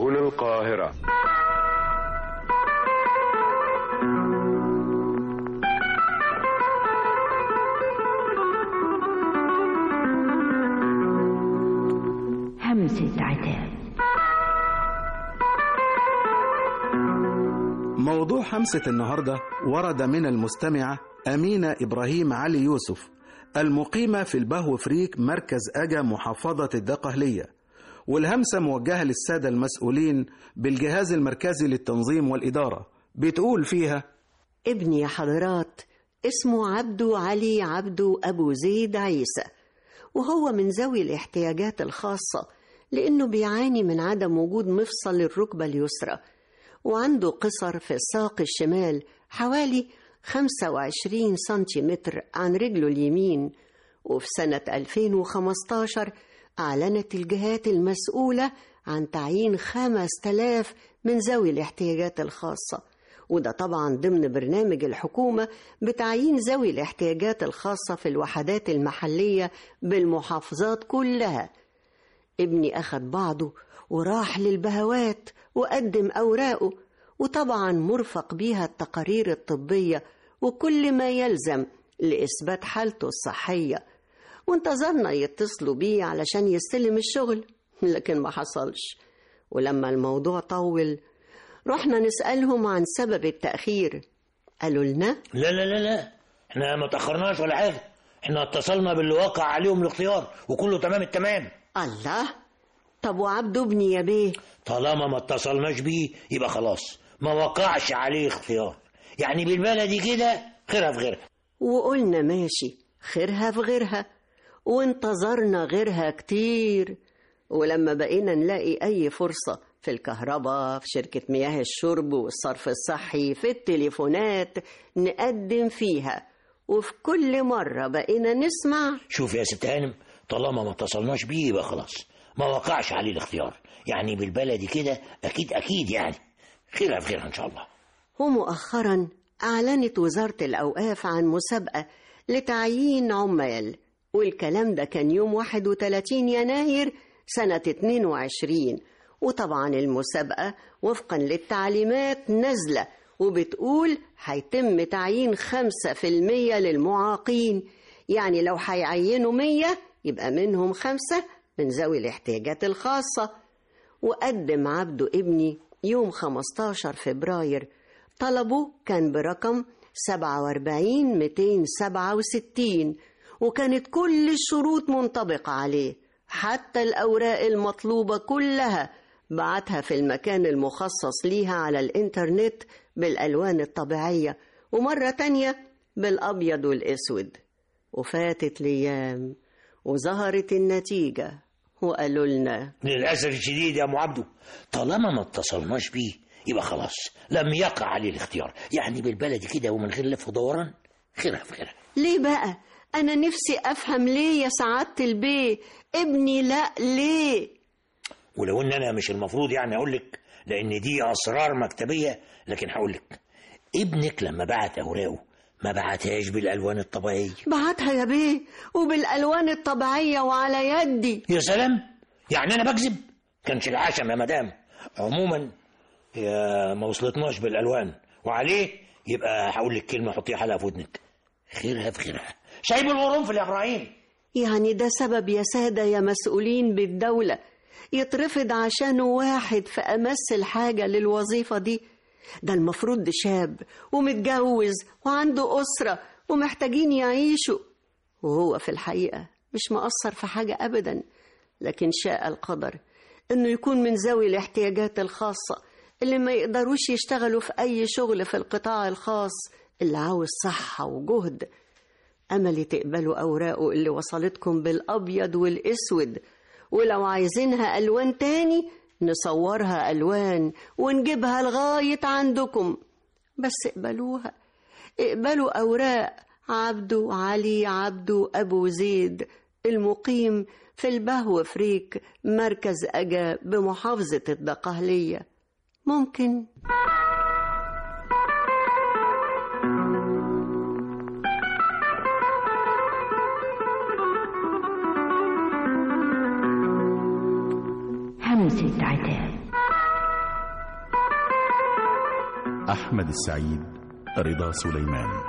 هنا القاهرة همسة عتاب موضوع همسة النهاردة ورد من المستمعة أمينة إبراهيم علي يوسف المقيمة في البهو فريك مركز أجا محافظة الدقهلية والهمسة موجهة للسادة المسؤولين بالجهاز المركزي للتنظيم والإدارة بتقول فيها ابني يا حضرات اسمه عبدو علي عبدو أبو زيد عيسى وهو من ذوي الاحتياجات الخاصة لأنه بيعاني من عدم وجود مفصل الركبة اليسرى وعنده قصر في الساق الشمال حوالي 25 سنتيمتر عن رجله اليمين وفي سنة 2015 أعلنت الجهات المسؤولة عن تعيين 5000 من ذوي الاحتياجات الخاصة وده طبعا ضمن برنامج الحكومة بتعيين ذوي الاحتياجات الخاصة في الوحدات المحلية بالمحافظات كلها ابني أخد بعضه وراح للبهوات وقدم أوراقه وطبعا مرفق بيها التقارير الطبية وكل ما يلزم لإثبات حالته الصحية وانتظرنا يتصلوا بيه علشان يستلم الشغل لكن ما حصلش ولما الموضوع طول رحنا نسألهم عن سبب التأخير قالوا لنا لا لا لا لا احنا ما تاخرناش ولا حاجه احنا اتصلنا باللي وقع عليهم الاختيار وكله تمام التمام الله طب وعبده ابني يا بيه طالما ما اتصلناش بيه يبقى خلاص ما وقعش عليه اختيار يعني بالبلدي كده خيرها في غيرها وقلنا ماشي خيرها في غيرها وانتظرنا غيرها كتير ولما بقينا نلاقي أي فرصة في الكهرباء في شركة مياه الشرب والصرف الصحي في التليفونات نقدم فيها وفي كل مرة بقينا نسمع شوف يا ست هانم طالما ما اتصلناش بيه يبقى خلاص ما وقعش عليه الاختيار يعني بالبلدي كده اكيد اكيد يعني خيرها في غيرها ان شاء الله ومؤخرا أعلنت وزارة الأوقاف عن مسابقة لتعيين عمال والكلام ده كان يوم 31 يناير سنة 22 وطبعا المسابقة وفقا للتعليمات نازلة وبتقول هيتم تعيين خمسة في المية للمعاقين يعني لو هيعينوا مية يبقى منهم خمسة من ذوي الاحتياجات الخاصة وقدم عبده ابني يوم 15 فبراير طلبه كان برقم 47 267 وكانت كل الشروط منطبقة عليه حتى الأوراق المطلوبة كلها بعتها في المكان المخصص ليها على الإنترنت بالألوان الطبيعية ومرة تانية بالأبيض والأسود وفاتت الأيام وظهرت النتيجة وقالوا لنا للاسف الشديد يا ام عبده طالما ما اتصلناش بيه يبقى خلاص لم يقع عليه الاختيار يعني بالبلدي كده ومن غير لف ودوران خيرها في غيرها ليه بقى أنا نفسي أفهم ليه يا سعادة البيه ابني لا ليه ولو ان انا مش المفروض يعني اقول لك لان دي اسرار مكتبيه لكن هقول لك ابنك لما بعت اوراقه ما بعتهاش بالالوان الطبيعيه بعتها يا بيه وبالألوان الطبيعية وعلى يدي يا سلام يعني انا بكذب كانش العشم يا مدام عموما هي ما وصلتناش بالالوان وعليه يبقى هقول لك كلمه حطيها حلقه في ودنك خيرها في خيرها شايب القرنفل يا ابراهيم يعني ده سبب يا سادة يا مسؤولين بالدولة يترفض عشانه واحد في أمس الحاجة للوظيفة دي ده المفروض ده شاب ومتجوز وعنده أسرة ومحتاجين يعيشوا وهو في الحقيقة مش مقصر في حاجة أبدا لكن شاء القدر إنه يكون من ذوي الاحتياجات الخاصة اللي ما يقدروش يشتغلوا في أي شغل في القطاع الخاص اللي عاوز صحة وجهد أملي تقبلوا أوراقه اللي وصلتكم بالأبيض والأسود ولو عايزينها ألوان تاني نصورها ألوان ونجيبها لغاية عندكم بس اقبلوها اقبلوا أوراق عبدو علي عبدو أبو زيد المقيم في البهو فريك مركز أجا بمحافظة الدقهلية ممكن همسة عتاب أحمد السعيد رضا سليمان